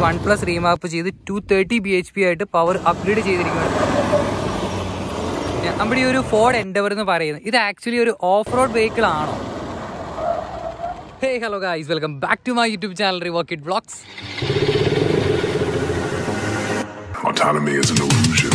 One plus remap ചെയ്ത് two thirty B H P ആയിട്ട് power upgrade ചെയ്തിരിക്കുകയാണ് നമ്മുടെ ഈ ഒരു ഫോർഡ് എൻഡവർ എന്ന് പറയുന്നത് ഇത് ആക്ച്വലി ഒരു ഓഫ് റോഡ് വെഹിക്കിൾ ആണോ hey hello guys welcome back to my YouTube channel റിവോക്കിറ്റ് vlogs Autonomy is an illusion.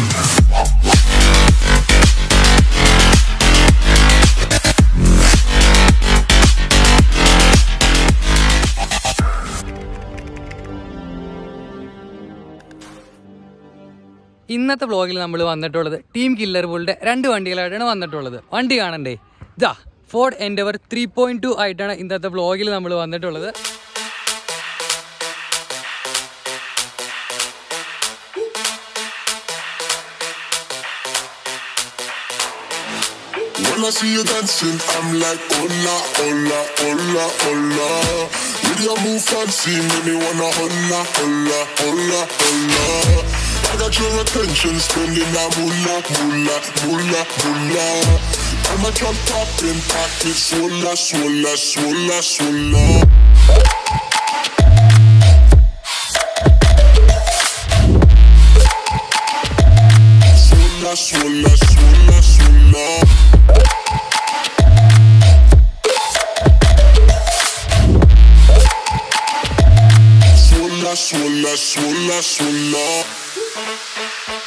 ഇന്നത്തെ വ്ളോഗിൽ നമ്മൾ വന്നിട്ടുള്ളത് ടീം കില്ലർ ബുളിന്റെ രണ്ട് വണ്ടികളായിട്ടാണ് വന്നിട്ടുള്ളത് വണ്ടി കാണണ്ടേ ഇതാ Ford Endeavour three point two ആയിട്ടാണ് ഇന്നത്തെ വ്ളോഗിൽ നമ്മൾ വന്നിട്ടുള്ളത് When I see you dancing, I'm like, hola, hola, hola, hola. With your move fancy, make me wanna hola, hola, hola, hola. I got your attention, spending that moolah, moolah, moolah, moolah. I'm a drop popping, pocket swola, swola, swola, swola. Swola, swola, swola, swola. Swola, swola, swola, swola.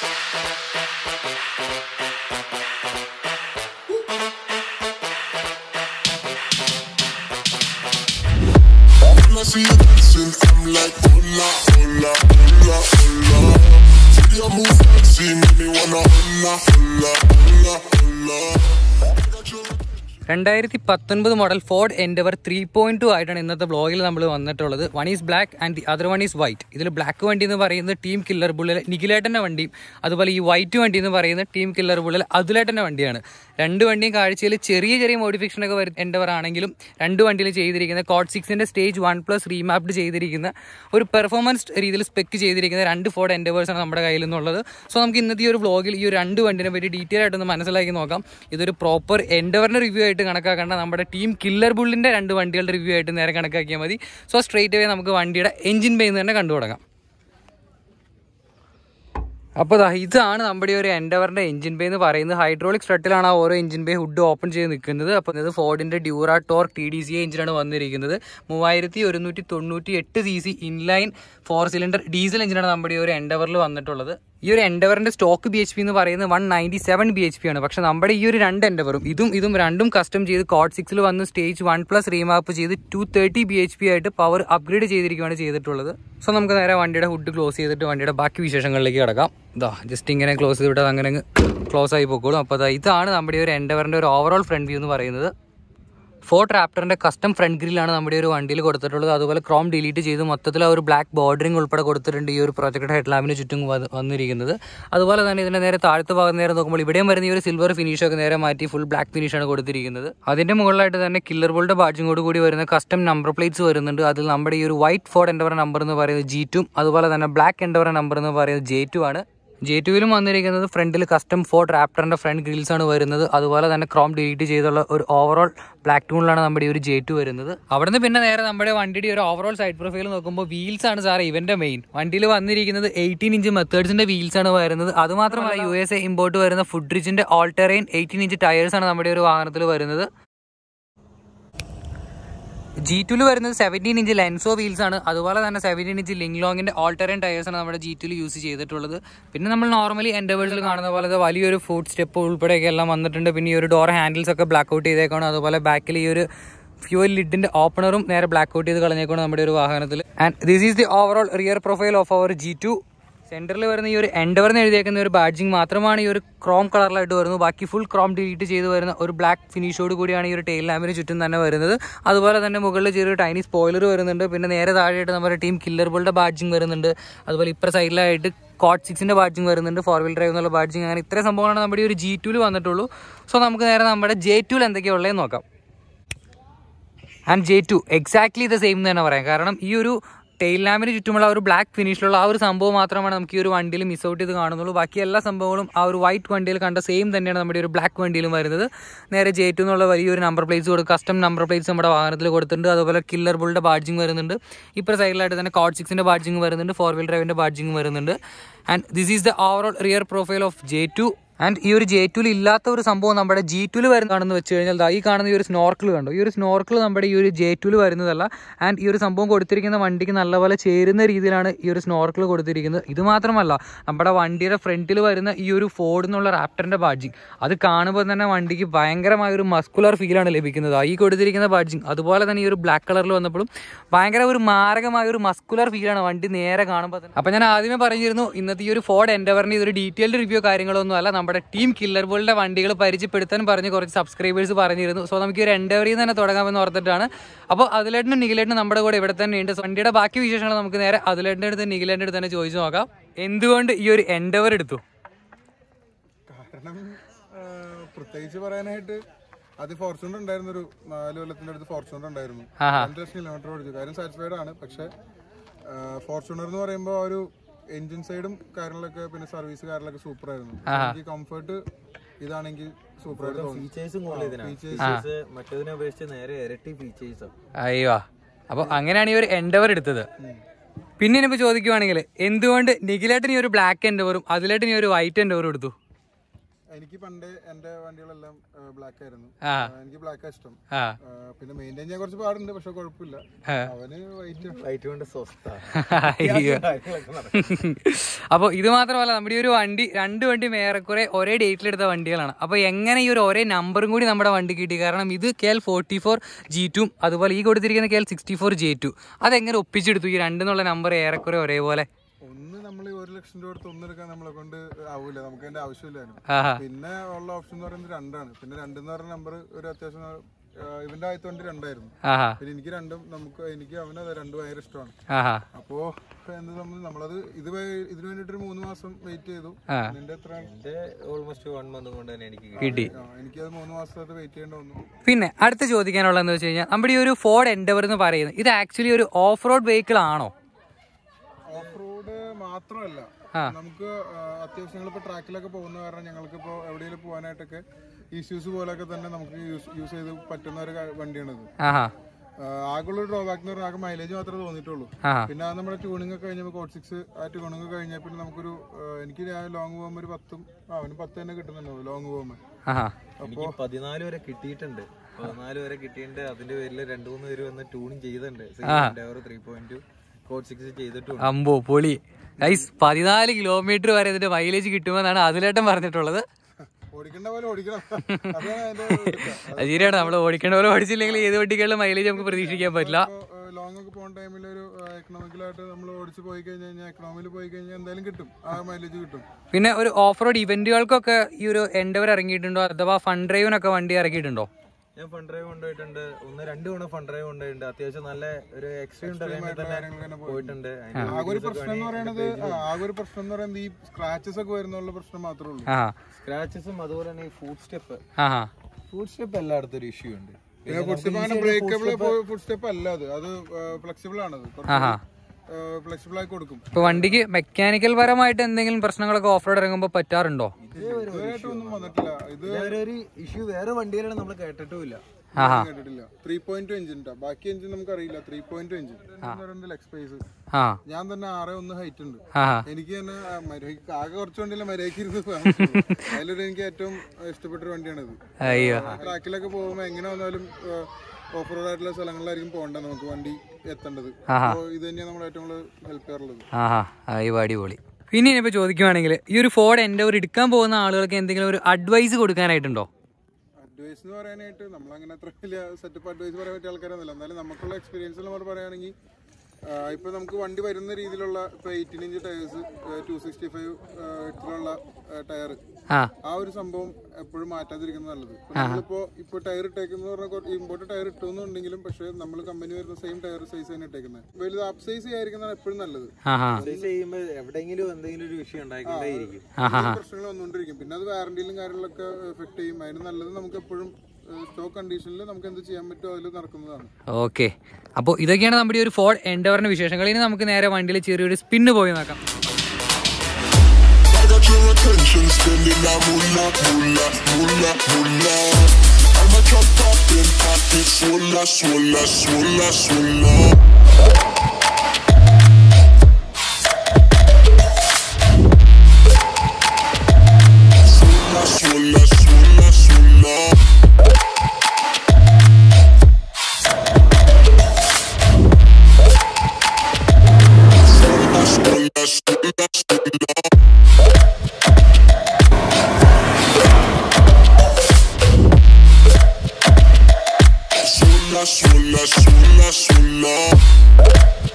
When I see you dancing, I'm like, hola, hola, hola, hola. See your move fancy, make me wanna hola, hola, hola, hola. I got your രണ്ടായിരത്തി പത്തൊൻപത് model Ford Endeavour three point two ആയിട്ടാണ് ഇന്നത്തെ ബ്ലോഗിൽ നമ്മൾ വന്നിട്ടുള്ളത് one is black and the other one is white ഇതിൽ black വണ്ടി എന്ന് പറയുന്നത് ടീം കില്ലർ ബുള്ളിലെ നിഖിലേട്ടൻ്റെ വണ്ടിയും അതുപോലെ ഈ വൈറ്റ് വണ്ടി എന്ന് പറയുന്നത് ടീം കില്ലർ ബുള്ളിലെ അതുലേട്ടൻ്റെ വണ്ടിയാണ് രണ്ട് വണ്ടിയും കാഴ്ചയിൽ ചെറിയ ചെറിയ മോഡിഫിക്കേഷൻ ഒക്കെ വരും എൻഡവർ ആണെങ്കിലും രണ്ട് വണ്ടിയിൽ ചെയ്തിരിക്കുന്ന കോഡ് സിക്സിൻ്റെ സ്റ്റേജ് വൺ പ്ലസ് റീമാപ്ഡ് ചെയ്തിരിക്കുന്ന ഒരു പെർഫോമൻസ് രീതിയിൽ സ്പെക്ക് ചെയ്തിരിക്കുന്ന രണ്ട് ഫോർഡ് എൻഡവേഴ്സാണ് നമ്മുടെ കയ്യിൽ നിന്നുള്ളത് സോ നമുക്ക് ഇന്നത്തെ ഈ ഒരു വ്ലോഗിൽ ഈ ഒരു രണ്ട് വണ്ടിനെ പറ്റി ഡീറ്റെയിൽ ആയിട്ടൊന്ന് മനസ്സിലാക്കി നോക്കാം ഇതൊരു പ്രോപ്പർ എൻഡവറിൻ്റെ റിവ്യൂ ആയിട്ട് കണക്കാക്കേണ്ട നമ്മുടെ ടീം കില്ലർ ബുള്ളിൻ്റെ രണ്ട് വണ്ടികളുടെ റിവ്യൂ ആയിട്ട് നേരെ കണക്കാക്കിയാൽ മതി സോ സ്ട്രേറ്റ് വേ നമുക്ക് വണ്ടിയുടെ എഞ്ചിൻ ബേ തന്നെ കണ്ടു തുടങ്ങാം അപ്പോൾ ദാ ഇതാണ് നമ്മുടെ ഈ ഒരു എൻഡവറിന്റെ എഞ്ചിൻ ബേ എന്ന് പറയുന്നത് ഹൈഡ്രോളിക് സ്ട്രട്ടിലാണ് ആ ഓരോ എഞ്ചിൻ ബേ ഹുഡ് ഓപ്പൺ ചെയ്ത് നിൽക്കുന്നത് അപ്പോൾ ഇത് ഫോർഡിന്റെ Duratorq T D C എഞ്ചിനാണ് വന്നിരിക്കുന്നത് മൂവായിരത്തി ഒരുന്നൂറ്റി തൊണ്ണൂറ്റി എട്ട് C C inline four cylinder diesel എഞ്ചിനാണ് നമ്മുടെ ഈ ഒരു എൻഡവറിൽ വന്നിട്ടുള്ളത് ഈ ഒരു എൻഡവറിന്റെ സ്റ്റോക്ക് ബി എച്ച് പി എന്ന് പറയുന്നത് one ninety seven B H P ആണ് പക്ഷെ നമ്മുടെ ഈ ഒരു രണ്ട് എൻഡവറും ഇതും ഇതും രണ്ടും കസ്റ്റം ചെയ്ത് കോഡ് സിക്സിൽ വന്ന് സ്റ്റേജ് വൺ പ്ലസ് റീമാപ്പ് ചെയ്ത് two thirty B H P ആയിട്ട് പവർ അപ്ഗ്രേഡ് ചെയ്തിരിക്കുകയാണ് ചെയ്തിട്ടുള്ളത് സോ നമുക്ക് നേരെ വണ്ടിയുടെ ഹുഡ് ക്ലോസ് ചെയ്തിട്ട് വണ്ടിയുടെ ബാക്കി വിശേഷങ്ങളിലേക്ക് കിടക്കാം ഇതാ ജസ്റ്റ് ഇങ്ങനെ ക്ലോസ് ചെയ്തിട്ട് അങ്ങനെ ക്ലോസ് ആയി പോക്കോളും അപ്പോൾ അതാ ഇതാണ് നമ്മുടെ ഈ ഒരു എൻഡവറിന്റെ ഒരു ഓവറോൾ ഫ്രണ്ട് വ്യൂ എന്ന് പറയുന്നത് ഫോർട്ട് റാപ്റ്ററിന്റെ കസ്റ്റം ഫ്രണ്ട് ഗ്രില്ലാണ് നമ്മുടെ ഒരു വണ്ടിയിൽ കൊടുത്തിട്ടുള്ളത് അതുപോലെ ക്രോം ഡിലീറ്റ് ചെയ്ത് മൊത്തത്തിൽ ആ ഒരു ബ്ലാക്ക് ബോർഡറിംഗ് ഉൾപ്പെടെ കൊടുത്തിട്ടുണ്ട് ഈ ഒരു പ്രൊജക്ട് ഹെഡ് ലാമ്പിന് ചുറ്റും വന്ന് വന്നിരിക്കുന്നത് അതുപോലെ തന്നെ ഇതിന്റെ നേരെ താഴത്തെ ഭാഗം നേരെ നോക്കുമ്പോൾ ഇവിടെയും വരുന്ന ഈ ഒരു സിൽവർ ഫിനിഷ് ഒക്കെ നേരെ മാറ്റി ഫുൾ ബ്ലാക്ക് ഫിനിഷാണ് കൊടുത്തിരിക്കുന്നത് അതിന്റെ മുകളിലായിട്ട് തന്നെ കില്ലർ ബോൾഡ് ബാഡ്ജിങ്ങോട് കൂടി വരുന്ന കസ്റ്റം നമ്പർ പ്ലേറ്റ്സ് വരുന്നുണ്ട് അതിൽ നമ്മുടെ ഈ ഒരു വൈറ്റ് ഫോർഡ് എൻഡവർ നമ്പർ എന്ന് പറയുന്നത് ജി ടും അതുപോലെ തന്നെ ബ്ലാക്ക് എൻഡവർ നമ്പർ എന്ന് പറയുന്നത് ജെ ടു ആണ് ജെ ടുവിലും വന്നിരിക്കുന്നത് ഫ്രണ്ടിൽ കസ്റ്റം ഫോർട്ട് റാപ്റ്ററിന്റെ ഫ്രണ്ട് ഗ്രിൽസ് ആണ് വരുന്നത് അതുപോലെ തന്നെ ക്രോം ഡിലീറ്റ് ചെയ്തുള്ള ഒരു ഓവറോൾ ബ്ലാക്ക് ടൂണിലാണ് നമ്മുടെ ഈ ഒരു ജെ ടു വരുന്നത് അവിടുന്ന് പിന്നെ നേരെ നമ്മുടെ വണ്ടിയുടെ ഒരു ഓവറോൾ സൈഡ് പ്രൊഫൈൽ നോക്കുമ്പോൾ വീൽസ് ആണ് സാർ ഇവന്റെ മെയിൻ വണ്ടിയിൽ വന്നിരിക്കുന്നത് എയ്റ്റീൻ ഇഞ്ച് മെത്തേഡ്സിന്റെ വീൽസ് ആണ് വരുന്നത് അതുമാത്രമല്ല യു എസ് എ ഇമ്പോർട്ട് വരുന്ന ഫുഡ് റിച്ചിന്റെ ഓൾട്ടറൈൻ എയ്റ്റീൻ ഇഞ്ച് ടയേഴ്സ് ആണ് നമ്മുടെ ഒരു വാഹനത്തിൽ വരുന്നത് ജി ടുവിൽ വരുന്നത് സെവൻറ്റീൻ ഇഞ്ച് ലെൻസോ വീൽസ് ആണ് അതുപോലെ തന്നെ സെവൻറ്റീൻ ഇഞ്ച് ലിങ് ലോങ്ങിന്റെ ഓൾട്ടറൻ ടയേഴ്സ് ആണ് നമ്മുടെ ജി ടുവിൽ യൂസ് ചെയ്തിട്ടുള്ളത് പിന്നെ നമ്മൾ നോർമലി എൻഡവേഴ്സിൽ കാണുന്ന പോലെ വലിയൊരു ഫുഡ് സ്റ്റെപ്പ് ഉൾപ്പെടെയൊക്കെ എല്ലാം വന്നിട്ടുണ്ട് പിന്നെ ഈ ഒരു ഡോർ ഹാൻഡിൽസ് ഒക്കെ ബ്ലാക്ക് ഔട്ട് ചെയ്തേക്കാണ് അതുപോലെ ബാക്കിൽ ഈ ഒരു ഫ്യൂൽ ലിഡിന്റെ ഓപ്പണറും നേരെ ബ്ലാക്ക് ഔട്ട് ചെയ്ത് കളഞ്ഞേക്കാണ് നമ്മുടെ ഒരു വാഹനത്തിൽ and this is the overall rear profile of our G two സെന്ററിൽ വരുന്ന ഈ ഒരു എൻഡവർ എന്ന് എഴുതിയേക്കുന്ന ഒരു ബാഡ്ജിങ് മാത്രമാണ് ഈ ഒരു ക്രോം കളറിലായിട്ട് വരുന്നത് ബാക്കി ഫുൾ ക്രോം ഡിലീറ്റ് ചെയ്ത് വരുന്ന ഒരു ബ്ലാക്ക് ഫിനിഷോട് കൂടിയാണ് ഈ ഒരു ടെയിൽ ലാമ്പിന് ചുറ്റും തന്നെ വരുന്നത് അതുപോലെ തന്നെ മുകളിൽ ചെറിയൊരു ടൈനി സ്പോയിലർ വരുന്നുണ്ട് പിന്നെ നേരെ താഴെയായിട്ട് നമ്മുടെ ടീം കില്ലർ ബോളുടെ ബാഡ്ജിങ് വരുന്നുണ്ട് അതുപോലെ ഇപ്പുറ സൈഡിലായിട്ട് കോട്ട് സിക്സിന്റെ ബാഡ്ജിങ് വരുന്നുണ്ട് ഫോർ വീൽ ഡ്രൈവ് എന്നുള്ള ബാഡ്ജിങ് അങ്ങനെ ഇത്രയും സംഭവങ്ങളാണ് നമ്മുടെ ഈ ഒരു ജി ടുവിൽ വന്നിട്ടുള്ളൂ സോ നമുക്ക് നേരെ നമ്മുടെ ജെ ടുവിൽ എന്തൊക്കെയാണ് ഉള്ളതെന്ന് നോക്കാം and J two exactly the same എന്ന് തന്നെ പറയാം കാരണം ഈ ഒരു ടെയിൽ ലാമ്പിന് ചുറ്റുമുള്ള ആ ഒരു ബ്ലാക്ക് ഫിനിഷിലുള്ള ആ ഒരു സംഭവം മാത്രമാണ് നമുക്ക് ഈ ഒരു വണ്ടിയിൽ മിസ് ഔട്ട് ചെയ്ത് കാണുന്നുള്ളൂ ബാക്കി എല്ലാ സംഭവങ്ങളും ആ ഒരു വൈറ്റ് വണ്ടിയിൽ കണ്ട സെയിം തന്നെയാണ് നമ്മുടെ ഈ ഒരു ബ്ലാക്ക് വണ്ടിയിലും വരുന്നത് നേരെ ജെ ടു എന്നുള്ള വലിയൊരു നമ്പർ പ്ലേറ്റ്സ് കൊടുക്കും കസ്റ്റം നമ്പർ പ്ലേറ്റ്സ് നമ്മുടെ വാഹനത്തിൽ കൊടുത്തിട്ടുണ്ട് അതുപോലെ കില്ലർ ബുള്ളിൻ്റെ ബാഡ്ജിങ് വരുന്നുണ്ട് ഇപ്പോൾ സൈഡിലായിട്ട് തന്നെ കോഡ് സിക്സിൻ്റെ ബാഡ്ജിങ് വരുന്നുണ്ട് ഫോർ വീൽ ഡ്രൈവിൻ്റെ ബാഡ്ജിങ് വരുന്നുണ്ട് and this is the overall rear profile of J two and ഈ ഒരു ജെ ടുവിൽ ഇല്ലാത്ത ഒരു സംഭവം നമ്മുടെ ജി ടുവിൽ വരുന്നതാണെന്ന് വെച്ച് കഴിഞ്ഞാൽ ദാ ഈ കാണുന്ന ഈ ഒരു സ്നോർക്കിൾ കണ്ടോ ഈ ഒരു സ്നോർക്കിൾ നമ്മുടെ ഈ ഒരു ജെ ടുവിൽ വരുന്നതല്ല ആൻഡ് ഈ ഒരു സംഭവം കൊടുത്തിരിക്കുന്ന വണ്ടിക്ക് നല്ലപോലെ ചേരുന്ന രീതിയിലാണ് ഈ ഒരു സ്നോർക്കിൾ കൊടുത്തിരിക്കുന്നത് ഇത് മാത്രമല്ല നമ്മുടെ വണ്ടിയുടെ ഫ്രണ്ടിൽ വരുന്ന ഈ ഒരു ഫോർഡ് എന്നുള്ള റാപ്റ്ററിന്റെ ബാഡ്ജിങ് അത് കാണുമ്പോൾ തന്നെ വണ്ടിക്ക് ഭയങ്കരമായ ഒരു മസ്കുലർ ഫീലാണ് ലഭിക്കുന്നത് ഈ കൊടുത്തിരിക്കുന്ന ബാഡ്ജിങ് അതുപോലെ തന്നെ ഈ ഒരു ബ്ലാക്ക് കളറിൽ വന്നപ്പോഴും ഭയങ്കര ഒരു മാരകമായ ഒരു മസ്കുലർ ഫീലാണ് വണ്ടി നേരെ കാണുമ്പോൾ തന്നെ അപ്പോൾ ഞാൻ ആദ്യമേ പറഞ്ഞിരുന്നു ഇന്നത്തെ ഈ ഒരു ഫോർഡ് എൻഡവറിന് ഇതൊരു ഡീറ്റെയിൽഡ് റിവ്യൂ കാര്യങ്ങളൊന്നും അല്ല നമ്മുടെ ടീം കില്ലർ ബോളിന്റെ വണ്ടികൾ പരിചയപ്പെടുത്താൻ പറഞ്ഞ് കുറച്ച് സബ്സ്ക്രൈബേഴ്സ് പറഞ്ഞിരുന്നു സോ നമുക്ക് ഈ ഒരു എൻഡവറിൽ തന്നെ തുടങ്ങാമെന്ന് ഓർത്തിട്ടാണ് അപ്പോൾ അതിലേട്ടനും നിഖിലേട്ടനും നമ്മുടെ കൂടെ ഇവിടെ തന്നെ ഉണ്ട് വണ്ടിയുടെ ബാക്കി വിശേഷങ്ങൾ നമുക്ക് നേരെ അതിലേട്ടൻ്റെ അടുത്ത് നിഖിലേട്ടൻ്റെ അടുത്ത് തന്നെ ചോദിച്ചു നോക്കാം എന്തുകൊണ്ട് ഈ ഒരു എൻഡവർ എടുത്തു കാരണം ആ, പ്രത്യേകിച്ച് പറയാനായിട്ട് അത് ഫോർച്യൂണർ ഉണ്ടായിരുന്നു ഒരു നാല് കൊല്ലത്തിന്റെ അടുത്ത് ഫോർച്യൂണർ ഉണ്ടായിരുന്നു ആഹാ. രണ്ട് ലക്ഷം കിലോമീറ്റർ ഓടിച്ചു കാര്യം സാറ്റിസ്ഫൈഡ് ആണ് പക്ഷെ ഫോർച്യൂണർ എന്ന് പറയുമ്പോൾ ഒരു എഞ്ചിൻ സൈഡും കാര്യങ്ങളൊക്കെ പിന്നെ സർവീസ് കാര്യങ്ങളൊക്കെ സൂപ്പർ ആയിരുന്നു എനിക്ക് കംഫർട്ട് ഇതാണെങ്കിൽ സൂപ്പർ ആയിട്ട് തോന്നി ഫീച്ചേഴ്സും കൂടുതൽ ഇതിനാണ് ഫീച്ചേഴ്സ് മറ്റേതിനെ അപേക്ഷിച്ച് നേരെ ഇരട്ടി ഫീച്ചേഴ്സ് അയ്യോ അപ്പോൾ അങ്ങനെയാണ് ഈ ഒരു എൻഡവർ എടുത്തത് പിന്നെ ഇനിയിപ്പോൾ ചോദിക്കുവാണെങ്കിൽ എന്തുകൊണ്ട് നിഖിലേട്ടൻ ഈ ഒരു ബ്ലാക്ക് എൻഡവറും അതിലേട്ടൻ ഈ ഒരു വൈറ്റ് എൻഡവറും എടുത്തു എനിക്ക് പണ്ട് എന്റെ വണ്ടികളെല്ലാം ബ്ലാക്ക് ആയിരുന്നു ആ ആ, എനിക്ക് ബ്ലാക്ക് ഇഷ്ടം ആ ആ, പിന്നെ മെയിൻറ്റെയിൻ ചെയ്യാൻ കുറച്ച് പാടുണ്ട് പക്ഷെ കുഴപ്പമില്ല അവന് വൈറ്റ് വൈറ്റ് കൊണ്ട് സ്വസ്ഥ അയ്യോ അപ്പോൾ ഇത് മാത്രമല്ല നമ്മുടെ ഈ ഒരു വണ്ടി രണ്ട് വണ്ടിയും ഏറെക്കുറെ ഒരേ ഡേറ്റിലെടുത്ത വണ്ടികളാണ് അപ്പോൾ എങ്ങനെ ഈ ഒരു ഒരേ നമ്പറും കൂടി നമ്മുടെ വണ്ടി കിട്ടി കാരണം ഇത് K L forty four G ടും അതുപോലെ ഈ കൊടുത്തിരിക്കുന്ന K L sixty four J two അതെങ്ങനെ ഒപ്പിച്ചെടുത്തു ഈ രണ്ടെന്നുള്ള നമ്പർ ഏറെക്കുറെ ഒരേപോലെ ഒന്ന് നമ്മൾ ഒരു ലക്ഷം രൂപ കൊടുത്ത് ഒന്നെടുക്കാൻ നമ്മളെ കൊണ്ട് ആവൂല നമുക്ക് അതിന്റെ ആവശ്യമില്ലായിരുന്നു ആഹാ പിന്നെ ഉള്ള ഓപ്ഷൻ എന്ന് പറയുന്നത് രണ്ടാണ് പിന്നെ രണ്ടെന്ന് പറഞ്ഞ നമ്പർ ഒരു അത്യാവശ്യം ആ, ഇവന്റെ ആദ്യത്തെ വണ്ടി രണ്ടായിരുന്നു ആഹാ പിന്നെ എനിക്ക് രണ്ടും നമുക്ക് എനിക്ക് അവന് അത് രണ്ടും ഭയങ്കര ഇഷ്ടമാണ് ആഹാ അപ്പോ എന്ത് സംബന്ധിച്ച് നമ്മളത് ഇത് വേ- ഇതിന് വേണ്ടിട്ട് ഒരു മൂന്ന് മാസം വെയിറ്റ് ചെയ്തു ആ. നിന്റെ എത്ര എന്റെ ഓൾമോസ്റ്റ് വൺ മന്ത് കൊണ്ട് തന്നെ എനിക്ക് കിട്ടി. കിട്ടി ആ, എനിക്കത് മൂന്ന് മാസത്തെ വെയിറ്റ് ചെയ്യേണ്ടി വന്നു പിന്നെ അടുത്ത ചോദിക്കാനുള്ളതെന്ന് വെച്ച് കഴിഞ്ഞാൽ നമ്മുടെ ഈ ഒരു ഫോർഡ് എൻഡവർ എന്ന് പറയുന്നത് ഇത് ആക്ച്വലി ഒരു ഓഫ് റോഡ് വെഹിക്കിൾ ആണോ ഓഫ് റോഡ് മാത്രമല്ല ആ. നമുക്ക് ആ, അത്യാവശ്യം ഞങ്ങളിപ്പോ ട്രാക്കിലൊക്കെ പോകുന്ന കാരണം ഞങ്ങൾക്ക് ഇപ്പോൾ എവിടെയെങ്കിലും പോകാനായിട്ടൊക്കെ ഇഷ്യൂസ് പോലെയൊക്കെ തന്നെ നമുക്ക് യൂസ് യൂസ് ചെയ്ത് പറ്റുന്ന ഒരു കാ- വണ്ടിയാണിത് ആഹാ ആകെയുള്ള ഡ്രോബാക്ക് എന്ന് പറഞ്ഞാൽ ആകെ മൈലേജ് മാത്രമേ തോന്നിയിട്ടുള്ളൂ ആഹാ പിന്നെ അത് നമ്മുടെ ട്യൂണിംഗ് ഒക്കെ കഴിഞ്ഞപ്പോൾ കോഡ് സിക്സ് ആ ട്യൂണിംഗ് കഴിഞ്ഞാൽ പിന്നെ നമുക്കൊരു ആ, എനിക്ക് ഞാൻ ലോങ് പോകുമ്പോൾ ഒരു പത്തും ആ, അവന് പത്ത് തന്നെ കിട്ടുന്നുണ്ടാവും ലോങ് പോകുമ്പോൾ ആഹാ എനിക്ക് പതിനാല് വരെ കിട്ടിയിട്ടുണ്ട് പതിനാല് വരെ കിട്ടിയിട്ടുണ്ട് അതിന്റെ പേരിൽ രണ്ടു മൂന്ന് പേര് വന്ന് ട്യൂണിങ് ചെയ്തിട്ടുണ്ട് ത്രീ പോയിന്റ് കോഡ് സിക്സ് ചെയ്തിട്ടുണ്ട് അമ്പോ പൊളി ഗൈസ് പതിനാല് കിലോമീറ്റർ വരെ ഇതിന്റെ മൈലേജ് കിട്ടുമെന്നാണ് അതിലേട്ടൻ പറഞ്ഞിട്ടുള്ളത് ഓടിക്കേണ്ട പോലെ ഓടിക്കണം അതാണ് അതിന്റെ അത് ശരിയാണ് നമ്മൾ ഓടിക്കേണ്ട പോലെ ഓടിച്ചില്ലെങ്കിൽ ഏത് വണ്ടികളിലും മൈലേജ് നമുക്ക് പ്രതീക്ഷിക്കാൻ പറ്റില്ല ലോങ് ഒക്കെ പോകുന്ന ടൈമിൽ ഒരു എക്കണോമിക്കലായിട്ട് നമ്മൾ ഓടിച്ച് പോയി കഴിഞ്ഞ് കഴിഞ്ഞാൽ എക്കണോമിൽ പോയി കഴിഞ്ഞാൽ എന്തായാലും കിട്ടും ആ മൈലേജ് കിട്ടും പിന്നെ ഒരു ഓഫ് റോഡ് ഇവന്റുകൾക്കൊക്കെ ഈ ഒരു എൻഡവർ ഇറങ്ങിയിട്ടുണ്ടോ അഥവാ ഫണ്ട് ഡ്രൈവിനൊക്കെ വണ്ടി ഇറക്കിയിട്ടുണ്ടോ ഞാൻ ഫണ്ട് ഡ്രൈവ് കൊണ്ടുപോയിട്ടുണ്ട് ഒന്ന് രണ്ട് തവണ ഫണ്ട് ഡ്രൈവ് കൊണ്ടുപോയിട്ടുണ്ട് അത്യാവശ്യം നല്ല ഒരു എക്സ്ട്രീം ടൈമിൽ തന്നെ കാര്യങ്ങളൊക്കെ പോയിട്ടുണ്ട് ആകെ ഒരു പ്രശ്നം എന്ന് പറയുന്നത് ആ, ആകെ ഒരു പ്രശ്നം എന്ന് പറയുന്നത് ഈ സ്ക്രാച്ചസ് ഒക്കെ വരുന്നുള്ള പ്രശ്നം മാത്രമേ ഉള്ളൂ ആഹാ സ്ക്രാച്ചസും അതുപോലെ തന്നെ ഈ ഫുഡ് സ്റ്റെപ്പ് ആഹാ ഫുഡ് സ്റ്റെപ്പ് എല്ലായിടത്തും ഒരു ഇഷ്യൂ ഉണ്ട് പിന്നെ ഫുഡ് സ്റ്റെപ്പ് അങ്ങനെ ബ്രേക്കബിൾ ഫുഡ് സ്റ്റെപ്പ് അല്ല അത് അത് ഫ്ലെക്സിബിൾ ആണത് ആഹാ ഫ്ലെക്സിബിൾ ആയി കൊടുക്കും ഇപ്പൊ വണ്ടിക്ക് മെക്കാനിക്കൽ പരമായിട്ട് എന്തെങ്കിലും പ്രശ്നങ്ങളൊക്കെ ഓഫ് റോഡ് ഇറങ്ങുമ്പോൾ പറ്റാറുണ്ടോ ഇതുവരെയായിട്ട് ഒന്നും വന്നിട്ടില്ല ഇത് ഇതുവരെ ഒരു ഇഷ്യൂ വേറെ വണ്ടിയിലാണ് നമ്മൾ കേട്ടിട്ടുമില്ല ആഹാ കേട്ടിട്ടില്ല ത്രീ പോയിന്റ് എഞ്ചിൻ ബാക്കി എഞ്ചിൻ നമുക്ക് അറിയില്ല three point engine leg space ആ ഞാൻ തന്നെ ആറ് ഒന്ന് ഹൈറ്റ് ഉണ്ട് ആഹാ എനിക്ക് തന്നെ ആ, മര്യാദയ്ക്ക് ആകെ കുറച്ച് വണ്ടിയില്ല മര്യാദയ്ക്ക് ഇരുന്ന് പോകാൻ അതിലൊരു എനിക്ക് ഏറ്റവും ഇഷ്ടപ്പെട്ട ഒരു വണ്ടിയാണിത് അയ്യോ ട്രാക്കിലൊക്കെ പോകുമ്പോൾ എങ്ങനെ വന്നാലും ഓഫ് റോഡ് ആയിട്ടുള്ള സ്ഥലങ്ങളിലായിരിക്കും പോകേണ്ടത് നമുക്ക് വണ്ടി എത്തേണ്ടത് ആഹാ. അപ്പോൾ ഇത് തന്നെയാണ് നമ്മൾ ഏറ്റവും കൂടുതൽ ഹെൽപ്പ് ചെയ്യാറുള്ളത് ആഹാ അയ്യോ അടിപൊളി പിന്നെ ഇനിയിപ്പോൾ ചോദിക്കുവാണെങ്കിൽ ഈ ഒരു ഫോർഡ് എൻഡവർ എടുക്കാൻ പോകുന്ന ആളുകൾക്ക് എന്തെങ്കിലും ഒരു അഡ്വൈസ് കൊടുക്കാനായിട്ടുണ്ടോ അഡ്വൈസ് എന്ന് പറയാനായിട്ട് നമ്മൾ അങ്ങനെ അത്ര വലിയ സെറ്റപ്പ് അഡ്വൈസ് പറയാൻ പറ്റിയ ആൾക്കാരൊന്നുമില്ല എന്നാലും നമുക്കുള്ള എക്സ്പീരിയൻസ് നമ്മൾ പറയുകയാണെങ്കിൽ ഇപ്പൊ നമുക്ക് വണ്ടി വരുന്ന രീതിയിലുള്ള ഇപ്പൊ eighteen inch tyres two sixty five ഇതിലുള്ള ടയർ ആ ആ ഒരു സംഭവം എപ്പോഴും മാറ്റാതിരിക്കുന്നത് നല്ലത് ഇപ്പൊ നമ്മളിപ്പോ ഇപ്പൊ ടയർ ഇട്ടേക്കുന്ന പറഞ്ഞാൽ ഇമ്പോർട്ട് ടയർ ഇട്ടുന്നുണ്ടെങ്കിലും പക്ഷെ നമ്മൾ കമ്പനി വരുന്ന സെയിം ടയർ സൈസ് തന്നെ ഇട്ടേക്കുന്നത് വലുത് അപ് സൈസ് ചെയ്യാതിരിക്കുന്നതാണ് എപ്പോഴും നല്ലത് ആഹാ എക്സസൈസ് ചെയ്യുമ്പോൾ എവിടെയെങ്കിലും എന്തെങ്കിലും ഒരു വിഷയം ഉണ്ടായിക്കൊണ്ടേയിരിക്കും ഈ പ്രശ്നങ്ങൾ വന്നുകൊണ്ടിരിക്കും പിന്നെ അത് വാറണ്ടിയിലും കാര്യങ്ങളൊക്കെ എഫക്ട് ചെയ്യും അതിന് നല്ലത് നമുക്ക് എപ്പോഴും സ്റ്റോക്ക് കണ്ടീഷനിൽ നമുക്ക് എന്ത് ചെയ്യാൻ പറ്റുമോ അതിൽ നടക്കുന്നതാണ് ഓക്കെ അപ്പോൾ ഇതൊക്കെയാണ് നമ്മുടെ ഈ ഒരു ഫോർഡ് എൻഡവറിന്റെ വിശേഷങ്ങൾ ഇനി നമുക്ക് നേരെ വണ്ടിയിൽ ചെറിയൊരു സ്പിന്ന് പോയി നോക്കാം I got your attention, spending that moolah, moolah, moolah, moolah. I'm a drop popping, pockets swolla, swolla, swolla, swolla. Swolla, swolla, swolla, swolla. Swolla, swolla, swolla, swolla. Swolla, swolla, swolla, swolla.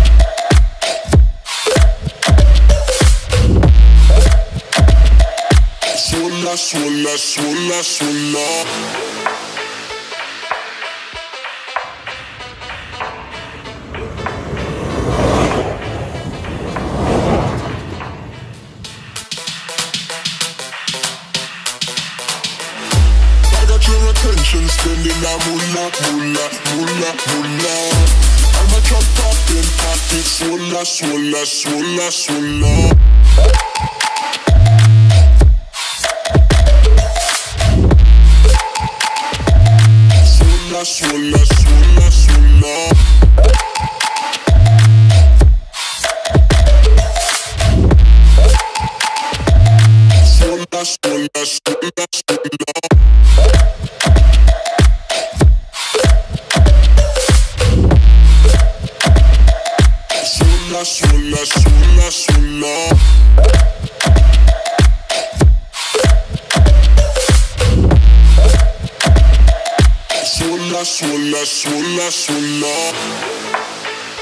Swolla, swolla, swolla, swolla. I got your attention, spending that moolah, moolah, moolah, moolah. I'm a drop popping, pocket swolla, swolla, swolla, swolla. Swolla, swolla, swolla, swolla. Swolla, swolla, swolla, swolla. Swolla, swolla, swolla, swolla. Swolla, swolla, swolla, swolla.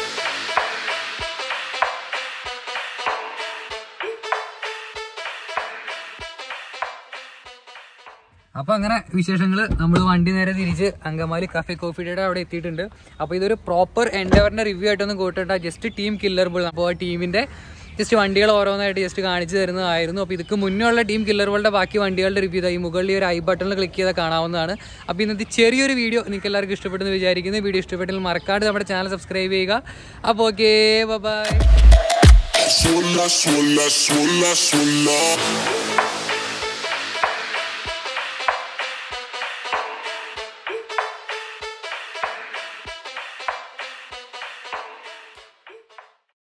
അപ്പൊ അങ്ങനെ വിശേഷങ്ങള് നമ്മൾ വണ്ടി നേരെ തിരിച്ച് Angamaly cafe coffee ഡേയുടെ അവിടെ എത്തിയിട്ടുണ്ട് അപ്പൊ ഇതൊരു പ്രോപ്പർ എൻഡവറിന്റെ റിവ്യൂ ആയിട്ടൊന്നും കൂട്ടണ്ട ജസ്റ്റ് ടീം കില്ലർ ബുൾ അപ്പോൾ ആ ടീമിന്റെ ജസ്റ്റ് വണ്ടികൾ ഓരോന്നായിട്ട് ജസ്റ്റ് കാണിച്ചു തരുന്നതായിരുന്നു അപ്പോൾ ഇതിക്ക് മുന്നേ ഉള്ള ടീം കില്ലർ ബോളുടെ ബാക്കി വണ്ടികളുടെ റിവ്യൂ ഈ മുകളിൽ ഈ ഒരു ഐ ബട്ടണിൽ ക്ലിക്ക് ചെയ്താൽ കാണാവുന്നതാണ് അപ്പോൾ ഇന്നത്തെ ചെറിയൊരു വീഡിയോ നിങ്ങൾക്ക് എല്ലാവർക്കും ഇഷ്ടപ്പെടുന്നു വിചാരിക്കുന്നു വീഡിയോ ഇഷ്ടപ്പെട്ടാൽ മറക്കാണ്ട് നമ്മുടെ ചാനൽ സബ്സ്ക്രൈബ് ചെയ്യുക അപ്പോൾ okay bye Swolla, swolla, swolla, swolla.